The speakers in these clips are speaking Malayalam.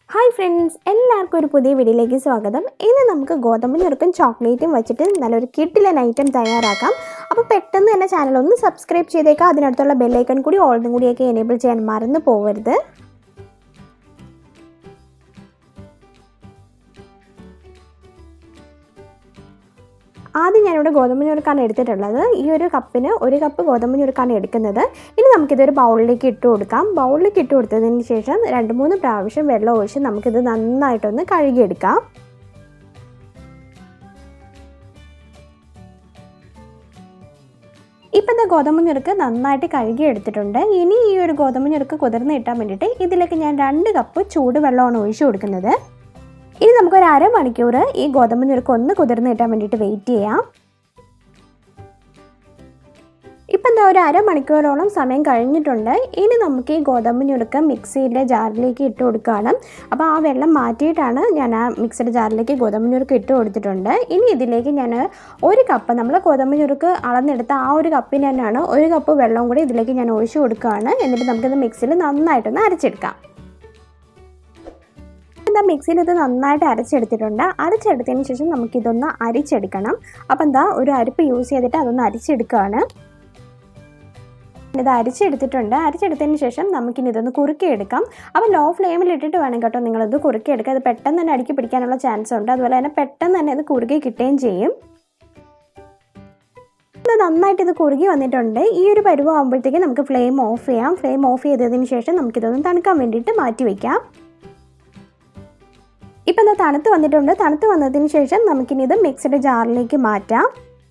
ഹായ് ഫ്രണ്ട്സ് എല്ലാവർക്കും ഒരു പുതിയ വീഡിയോയിലേക്ക് സ്വാഗതം ഇന്ന് നമുക്ക് ഗോതമ്പ് ഞെറുക്കും ചോക്ലേറ്റും വെച്ചിട്ട് നല്ലൊരു കിട്ടിലൻ ഐറ്റം തയ്യാറാക്കാം അപ്പോൾ പെട്ടെന്ന് തന്നെ ചാനൽ ഒന്ന് സബ്സ്ക്രൈബ് ചെയ്തേക്കാം അതിനടുത്തുള്ള ബെല്ലൈക്കൺ കൂടി ഓൾഡും കൂടിയൊക്കെ എനേബിൾ ചെയ്യാൻ മറന്നു പോകരുത് ആദ്യം ഞാനിവിടെ ഗോതമ്പ് ഞുറുക്കാണ് എടുത്തിട്ടുള്ളത് ഈ ഒരു കപ്പിന് ഒരു കപ്പ് ഗോതമ്പ് ഞുറുക്കാണ് എടുക്കുന്നത് ഇനി നമുക്കിതൊരു ബൗളിലേക്ക് ഇട്ട് കൊടുക്കാം ബൗളിലേക്ക് ഇട്ട് കൊടുത്തതിന് ശേഷം രണ്ട് മൂന്ന് പ്രാവശ്യം വെള്ളം ഒഴിച്ച് നമുക്കിത് നന്നായിട്ടൊന്ന് കഴുകിയെടുക്കാം ഇപ്പം എന്താ ഗോതമ്പ് ഞുറുക്ക് നന്നായിട്ട് കഴുകി എടുത്തിട്ടുണ്ട് ഇനി ഈ ഒരു ഗോതമ്പ് ഞുറുക്ക് കുതിർന്ന് കിട്ടാൻ വേണ്ടിയിട്ട് ഇതിലേക്ക് ഞാൻ രണ്ട് കപ്പ് ചൂടുവെള്ളമാണ് ഒഴിച്ചു കൊടുക്കുന്നത് ഇനി നമുക്കൊരു അരമണിക്കൂർ ഈ ഗോതമ്പ് ഞുറുക്ക് ഒന്ന് കുതിർന്ന് കിട്ടാൻ വേണ്ടിയിട്ട് വെയിറ്റ് ചെയ്യാം ഇപ്പം എന്താ ഒരു അരമണിക്കൂറോളം സമയം കഴിഞ്ഞിട്ടുണ്ട് ഇനി നമുക്ക് ഈ ഗോതമ്പ് ഞുറുക്ക് മിക്സിയുടെ ജാറിലേക്ക് ഇട്ട് കൊടുക്കുകയാണ് അപ്പോൾ ആ വെള്ളം മാറ്റിയിട്ടാണ് ഞാൻ ആ മിക്സിയുടെ ജാറിലേക്ക് ഗോതമ്പ് ഞുറുക്ക് ഇട്ട് കൊടുത്തിട്ടുണ്ട് ഇനി ഇതിലേക്ക് ഞാൻ ഒരു കപ്പ് നമ്മൾ ഗോതമ്പ് ഞുറുക്ക് അളന്നെടുത്ത ആ ഒരു കപ്പിന് തന്നെയാണ് ഒരു കപ്പ് വെള്ളം കൂടി ഇതിലേക്ക് ഞാൻ ഒഴിച്ചു കൊടുക്കുകയാണ് എന്നിട്ട് നമുക്കിത് മിക്സിയിൽ നന്നായിട്ടൊന്ന് അരച്ചെടുക്കാം എന്താ മിക്സിയിൽ ഇത് നന്നായിട്ട് അരച്ചെടുത്തിട്ടുണ്ട് അരച്ചെടുത്തതിന് ശേഷം നമുക്കിതൊന്ന് അരിച്ചെടുക്കണം അപ്പം എന്താ ഒരു അരിപ്പ് യൂസ് ചെയ്തിട്ട് അതൊന്ന് അരിച്ചെടുക്കുകയാണ് ഇത് അരിച്ചെടുത്തിട്ടുണ്ട് അരിച്ചെടുത്തതിന് ശേഷം നമുക്കിനി ഇതൊന്ന് കുറുക്കിയെടുക്കാം അപ്പോൾ ലോ ഫ്ലെയിമിൽ ഇട്ടിട്ട് വേണം കേട്ടോ നിങ്ങളിത് കുറുക്കിയെടുക്കുക അത് പെട്ടെന്ന് തന്നെ അടുക്കി പിടിക്കാനുള്ള ചാൻസ് ഉണ്ട് അതുപോലെ തന്നെ പെട്ടെന്ന് തന്നെ ഇത് കുറുകി കിട്ടുകയും ചെയ്യും ഇത് നന്നായിട്ട് ഇത് കുറുകി വന്നിട്ടുണ്ട് ഈ ഒരു പരുവം ആകുമ്പോഴത്തേക്ക് നമുക്ക് ഫ്ലെയിം ഓഫ് ചെയ്യാം ഫ്ലെയിം ഓഫ് ചെയ്തതിന് ശേഷം നമുക്കിതൊന്ന് തണുക്കാൻ വേണ്ടിയിട്ട് മാറ്റി വയ്ക്കാം ഇപ്പം ഇത് തണുത്ത് വന്നിട്ടുണ്ട് തണുത്ത് വന്നതിന് ശേഷം നമുക്കിനി ഇത് മിക്സിയുടെ ജാറിലേക്ക് മാറ്റാം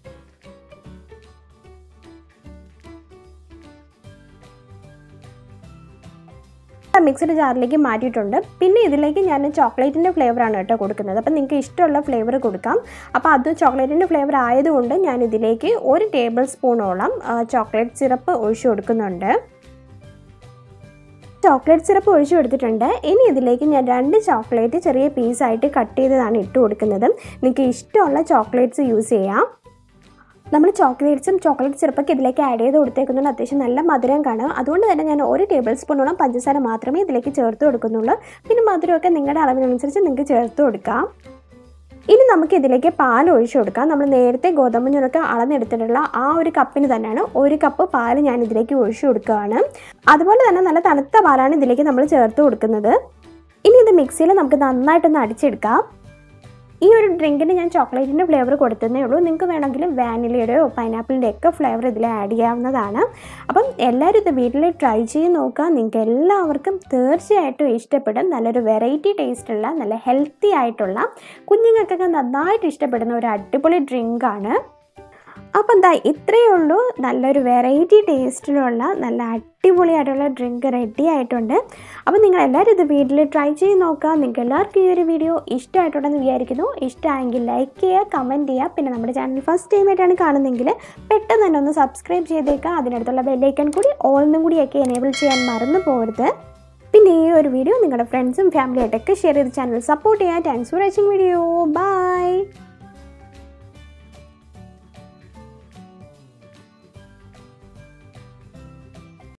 മിക്സിയുടെ ജാറിലേക്ക് മാറ്റിയിട്ടുണ്ട് പിന്നെ ഇതിലേക്ക് ഞാൻ ചോക്ലേറ്റിൻ്റെ ഫ്ലേവറാണ് കേട്ടോ കൊടുക്കുന്നത് അപ്പം നിങ്ങൾക്ക് ഇഷ്ടമുള്ള ഫ്ലേവർ കൊടുക്കാം അപ്പോൾ അത് ചോക്ലേറ്റിൻ്റെ ഫ്ലേവർ ആയതുകൊണ്ട് ഞാൻ ഇതിലേക്ക് ഒരു ടേബിൾ സ്പൂണോളം ചോക്ലേറ്റ് സിറപ്പ് ഒഴിച്ചു കൊടുക്കുന്നുണ്ട് ചോക്ലേറ്റ് സിറപ്പ് ഒഴിച്ചു കൊടുത്തിട്ടുണ്ട് ഇനി ഇതിലേക്ക് ഞാൻ രണ്ട് ചോക്ലേറ്റ് ചെറിയ പീസായിട്ട് കട്ട് ചെയ്തതാണ് ഇട്ട് കൊടുക്കുന്നത് നിങ്ങൾക്ക് ഇഷ്ടമുള്ള ചോക്ലേറ്റ്സ് യൂസ് ചെയ്യാം നമ്മൾ ചോക്ലേറ്റ്സും ചോക്ലേറ്റ് സിറപ്പൊക്കെ ഇതിലേക്ക് ആഡ് ചെയ്ത് കൊടുത്തേക്കുന്നുണ്ട് അത്യാവശ്യം നല്ല മധുരം കാണും അതുകൊണ്ട് തന്നെ ഞാൻ ഒരു ടേബിൾ സ്പൂണോളം പഞ്ചസാര മാത്രമേ ഇതിലേക്ക് ചേർത്ത് കൊടുക്കുന്നുള്ളൂ പിന്നെ മധുരമൊക്കെ നിങ്ങളുടെ അളവിനനുസരിച്ച് നിങ്ങൾക്ക് ചേർത്ത് കൊടുക്കാം ഇനി നമുക്ക് ഇതിലേക്ക് പാൽ ഒഴിച്ചു കൊടുക്കാം നമ്മൾ നേരത്തെ ഗോതമ്പ് ഞുറുക്ക് അളന്നെടുത്തിട്ടുള്ള ആ ഒരു കപ്പിന് തന്നെയാണ് ഒരു കപ്പ് പാൽ ഞാൻ ഇതിലേക്ക് ഒഴിച്ചു കൊടുക്കുകയാണ് അതുപോലെ തന്നെ നല്ല തണുത്ത പാലാണ് ഇതിലേക്ക് നമ്മൾ ചേർത്ത് കൊടുക്കുന്നത് ഇനി ഇത് മിക്സിയിൽ നമുക്ക് നന്നായിട്ടൊന്ന് അടിച്ചെടുക്കാം ഈ ഒരു ഡ്രിങ്കിന് ഞാൻ ചോക്ലേറ്റിൻ്റെ ഫ്ലേവർ കൊടുത്തതേ ഉള്ളൂ നിങ്ങൾക്ക് വേണമെങ്കിൽ വാനിലയുടെയോ പൈനാപ്പിളിൻ്റെ ഒക്കെ ഫ്ലേവർ ഇതിൽ ആഡ് ചെയ്യാവുന്നതാണ് അപ്പം എല്ലാവരും ഇത് വീട്ടിൽ ട്രൈ ചെയ്ത് നോക്കുക നിങ്ങൾക്ക് എല്ലാവർക്കും തീർച്ചയായിട്ടും ഇഷ്ടപ്പെടും നല്ലൊരു വെറൈറ്റി ടേസ്റ്റുള്ള നല്ല ഹെൽത്തി ആയിട്ടുള്ള കുഞ്ഞുങ്ങൾക്കൊക്കെ നന്നായിട്ട് ഇഷ്ടപ്പെടുന്ന ഒരു അടിപൊളി ഡ്രിങ്കാണ് അപ്പം എന്താ ഇത്രയേ ഉള്ളൂ നല്ലൊരു വെറൈറ്റി ടേസ്റ്റിലുള്ള നല്ല അടിപൊളിയായിട്ടുള്ള ഡ്രിങ്ക് റെഡി ആയിട്ടുണ്ട് അപ്പോൾ നിങ്ങൾ എല്ലാവരും ഇത് വീട്ടിൽ ട്രൈ ചെയ്ത് നോക്കുക നിങ്ങൾക്ക് എല്ലാവർക്കും ഈ ഒരു വീഡിയോ ഇഷ്ടമായിട്ടുണ്ടെന്ന് വിചാരിക്കുന്നു ഇഷ്ടമായെങ്കിൽ ലൈക്ക് ചെയ്യുക കമൻറ്റ് ചെയ്യുക പിന്നെ നമ്മുടെ ചാനൽ ഫസ്റ്റ് ടൈം ആയിട്ടാണ് കാണുന്നതെങ്കിൽ പെട്ടെന്ന് തന്നെ ഒന്ന് സബ്സ്ക്രൈബ് ചെയ്തേക്കുക അതിനടുത്തുള്ള ബെല്ലൈക്കൺ കൂടി ഓൾന്നും കൂടിയൊക്കെ എനേബിൾ ചെയ്യാൻ മറന്നു പോകരുത് പിന്നെ ഈ ഒരു വീഡിയോ നിങ്ങളുടെ ഫ്രണ്ട്സും ഫാമിലിയായിട്ടൊക്കെ ഷെയർ ചെയ്ത് ചാനൽ സപ്പോർട്ട് ചെയ്യുക thanks for watching video by